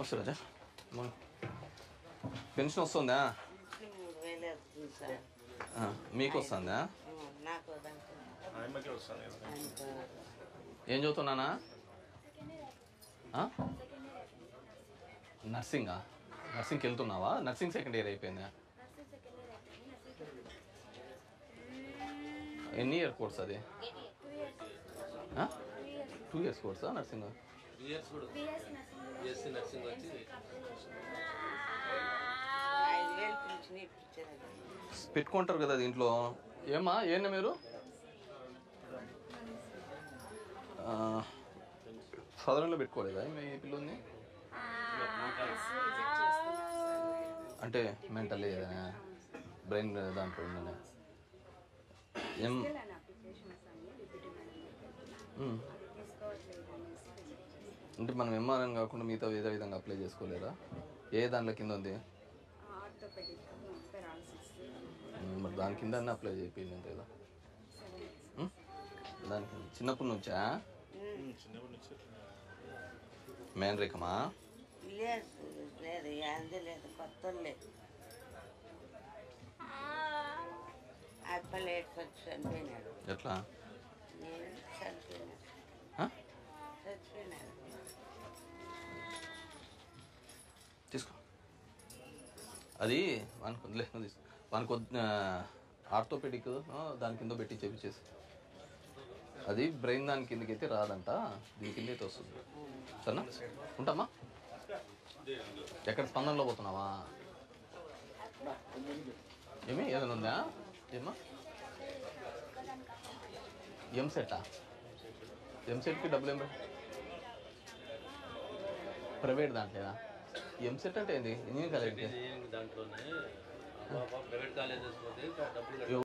నమస్తే రాజా మా- పెన్షన్ వస్తుందా మూడు వేలు వస్తుంది సార్ ఆ, మీకు వస్తుందా ఉమ్, నాకు వదంతా ఆయమ్మకే వస్తాను కదా ఆయనకు ఏం చదువుతున్నానా ఆ? నర్సింగా నర్సింగ్కి వెళ్తున్నావా నర్సింగ్ సెకండ్ ఇయర్ అయిపోయిందా ఎన్ని ఇయర్ కోర్స్ అది టూ ఇయర్స్ కోర్సా నర్సింగ్ ఇయర్స్ కూడా బిఎస్సీ నర్సింగ్ వచ్చి ఐదు వేలు పింఛన్ ఇప్పించారు పెట్టుకుంటారు కదా దీంట్లో ఏమ్మా ఏంటి మీరు సదరంలో పెట్టుకోలేదా మీ పిల్లల్ని అంటే మెంటల్ ఏదైనా బ్రెయిన్ దాంట్లో ఉందనే ఏం ఉమ్. అంటే మనం ఎంఆర్ఎన్ కాకుండా మిగతా ఏదో విధంగా అప్లై చేసుకోలేరా ఏ దాంట్లో కింద ఉంది ఆర్థోపెడిక్ పెరాలసిస్ ఉమ్, మరి దాని కింద అప్లై చేయింది అంతే కదా ఉమ్? దానికి చిన్నప్పటి నుంచా చిన్నప్పటి నుంచి మేనరికమా లేదు లేదు యాంది లేదు కొత్త లేదు అప్పలు ఏడ్కొచ్చి చనిపోయినాడు ఎట్లా నేను చనిపోయినాడు ఆ? చచ్చిపోయినాడు తీసుకో అది వానికి వదిలే నువ్వు తీసుకో వానికి వద్- ఆ, ఆర్థోపెడిక్ ఆ, దాని కింద పెట్టి చేపించేసి అది బ్రెయిన్ దాని కిందకి అయితే రాదంట దీని కింద అయితే వస్తుంది సరేనా ఉంటామా ఎక్కడ స్పందనలో పోతున్నావా ఏమి ఏదైనా ఉందా ఏమా ఎంసెట్టా ఎంసెట్కి డబ్బులు ఏం ప్రైవేట్ దాంట్లోనా ఎంసెట్ అంటే ఏంది ఇంజనీరింగ్ కాలేజ్ దాంట్లోనే ప్రైవేట్ కాలేజెస్ పోతే డబ్బులు కట్టాలి.